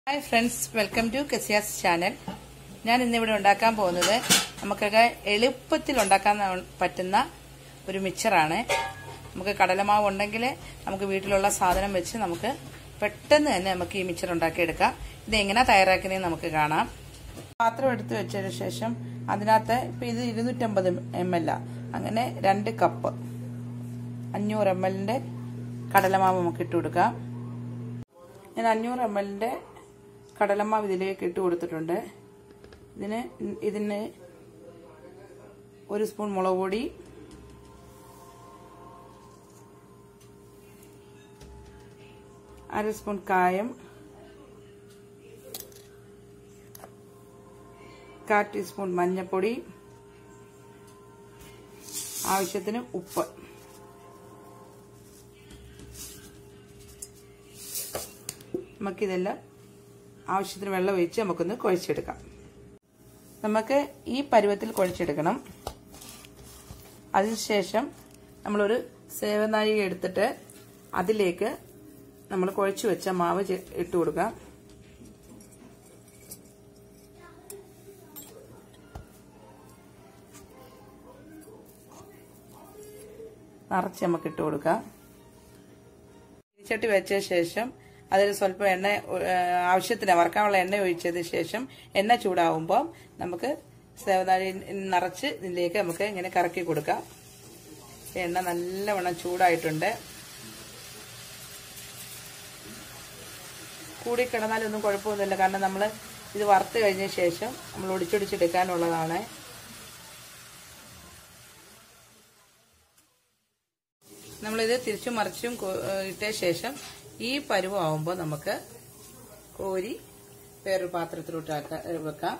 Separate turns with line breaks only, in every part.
hi friends welcome to കസിയാസ് channel ഞാൻ ഇന്നിവിടെ ഉണ്ടാക്കാൻ പോകുന്നത് നമുക്കൊക്കെ എളുപ്പത്തിൽ ഉണ്ടാക്കാൻ പറ്റുന്ന ഒരു മിക്സറാണ് നമുക്ക് കടലമാവ് ഉണ്ടെങ്കിൽ നമുക്ക് വീട്ടിലുള്ള സാധനം വെച്ച് നമുക്ക് പെട്ടെന്ന് തന്നെ നമുക്ക് ഈ മിക്സർ ഉണ്ടാക്കിയെടുക്കാം ഇത് എങ്ങനെ തയ്യാറാക്കുന്നതെന്ന് നമുക്ക് കാണാം പാത്രം എടുത്ത് വെച്ചതിന് ശേഷം അതിനകത്ത് ഇപ്പം ഇത് ഇരുന്നൂറ്റമ്പത് എം എൽ അങ്ങനെ രണ്ട് കപ്പ് അഞ്ഞൂറ് എം എല്ലിൻ്റെ കടലമാവ് നമുക്ക് ഇട്ട് കൊടുക്കാം ഞാൻ അഞ്ഞൂറ് എം എല്ലിൻ്റെ കടലമാവ് ഇതിലേക്ക് ഇട്ട് കൊടുത്തിട്ടുണ്ട് ഇതിന് ഇതിന് ഒരു സ്പൂൺ മുളക് പൊടി അര സ്പൂൺ കായം കാ ടീസ്പൂൺ മഞ്ഞൾപ്പൊടി ആവശ്യത്തിന് ഉപ്പ് നമുക്കിതെല്ലാം ആവശ്യത്തിന് വെള്ളം ഒഴിച്ച് നമുക്കൊന്ന് കുഴച്ചെടുക്കാം നമുക്ക് ഈ പരുവത്തിൽ കുഴച്ചെടുക്കണം അതിനുശേഷം നമ്മളൊരു സേവനാഴിക എടുത്തിട്ട് അതിലേക്ക് നമ്മൾ കുഴച്ചു വെച്ച മാവ് ഇട്ട് കൊടുക്കാം നിറച്ച് നമുക്ക് ഇട്ട് കൊടുക്കാം തിരിച്ചട്ടി വെച്ച ശേഷം അതിൽ സ്വല്പം എണ്ണ ആവശ്യത്തിന് വറക്കാനുള്ള എണ്ണ ഒഴിച്ചതിന് ശേഷം എണ്ണ ചൂടാവുമ്പോൾ നമുക്ക് സേവനാഴി നിറച്ച് ഇതിലേക്ക് നമുക്ക് ഇങ്ങനെ കറക്കി കൊടുക്കാം എണ്ണ നല്ലവണ്ണം ചൂടായിട്ടുണ്ട് കൂടി കിടന്നാലൊന്നും കുഴപ്പമൊന്നുമില്ല കാരണം നമ്മൾ ഇത് വറുത്ത് കഴിഞ്ഞ ശേഷം നമ്മൾ ഒടിച്ചൊടിച്ചെടുക്കാനുള്ളതാണ് നമ്മളിത് തിരിച്ചും മറിച്ചും ഇട്ട ശേഷം ഈ പരുവാകുമ്പോൾ നമുക്ക് കോരി വേറൊരു പാത്രത്തിലോട്ട് വെക്കാം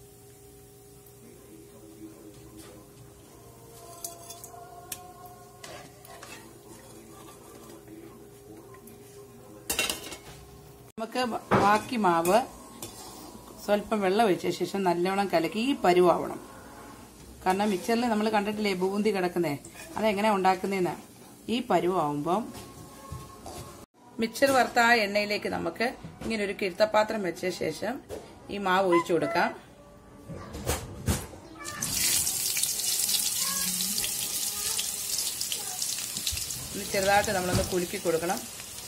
നമുക്ക് ബാക്കി മാവ് സ്വല്പം വെള്ളം ഒഴിച്ച ശേഷം നല്ലവണ്ണം കലക്കി ഈ പരുവാവണം കാരണം മിക്സറിൽ നമ്മൾ കണ്ടിട്ടില്ലേ ബൂന്തി കിടക്കുന്നേ അതെങ്ങനെ ഉണ്ടാക്കുന്നതെന്ന് ഈ പരുവാകുമ്പം മിക്സർ വറുത്ത ആ എണ്ണയിലേക്ക് നമുക്ക് ഇങ്ങനെ ഒരു കിഴുത്തപാത്രം വെച്ച ശേഷം ഈ മാവ് ഒഴിച്ചു കൊടുക്കാം ഒന്ന് ചെറുതായിട്ട് നമ്മളൊന്ന് കുലുക്കി കൊടുക്കണം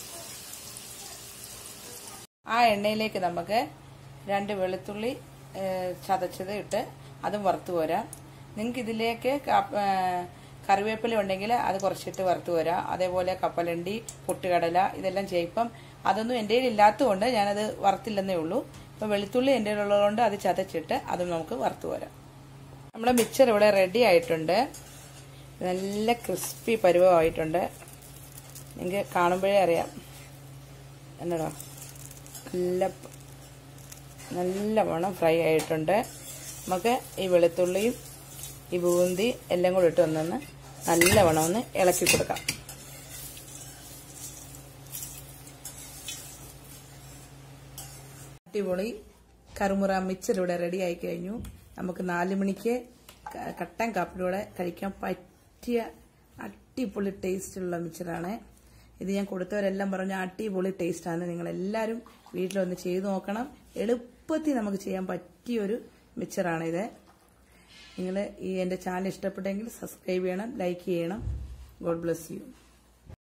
ആ എണ്ണയിലേക്ക് നമുക്ക് രണ്ട് വെളുത്തുള്ളി ചതച്ചത് ഇട്ട് അതും വറുത്ത് പോരാം നിങ്ങൾക്ക് ഇതിലേക്ക് കറിവേപ്പില ഉണ്ടെങ്കിൽ അത് കുറച്ചിട്ട് വറുത്ത് വരാം അതേപോലെ കപ്പലണ്ടി പൊട്ടുകടല ഇതെല്ലാം ചെയ്യിപ്പം അതൊന്നും എൻ്റെ കയ്യിൽ ഇല്ലാത്തതുകൊണ്ട് ഞാനത് വറുത്തില്ലെന്നേ ഉള്ളൂ ഇപ്പം വെളുത്തുള്ളി എൻ്റെ ഉള്ളതുകൊണ്ട് അത് ചതച്ചിട്ട് അതും നമുക്ക് വറുത്ത് വരാം നമ്മുടെ മിക്സർ ഇവിടെ റെഡി ആയിട്ടുണ്ട് നല്ല ക്രിസ്പി പരുവമായിട്ടുണ്ട് നിങ്ങൾക്ക് കാണുമ്പോഴേ അറിയാം എന്നടാ നല്ല നല്ല വണ്ണം ഫ്രൈ ആയിട്ടുണ്ട് നമുക്ക് ഈ വെളുത്തുള്ളിയും ഈ ബൂന്തി എല്ലാം കൂടി ഇട്ട് ഒന്നൊന്ന് നല്ലവണ്ണം ഒന്ന് ഇളക്കി കൊടുക്കാം അടിപൊളി കറുമുറ മിക്സർ ഇവിടെ റെഡി ആയി കഴിഞ്ഞു നമുക്ക് നാല് മണിക്ക് കട്ടൻ കാപ്പിലൂടെ കഴിക്കാൻ പറ്റിയ അടിപൊളി ടേസ്റ്റുള്ള മിക്സറാണ് ഇത് ഞാൻ കൊടുത്തവരെല്ലാം പറഞ്ഞ അടിപൊളി ടേസ്റ്റാണ് നിങ്ങൾ എല്ലാവരും വീട്ടിലൊന്ന് ചെയ്തു നോക്കണം എളുപ്പത്തിൽ നമുക്ക് ചെയ്യാൻ പറ്റിയൊരു മിക്സറാണിത് നിങ്ങൾ ഈ എൻ്റെ ചാനൽ ഇഷ്ടപ്പെട്ടെങ്കിൽ സബ്സ്ക്രൈബ് ചെയ്യണം ലൈക്ക് ചെയ്യണം ഗോഡ് ബ്ലെസ് യു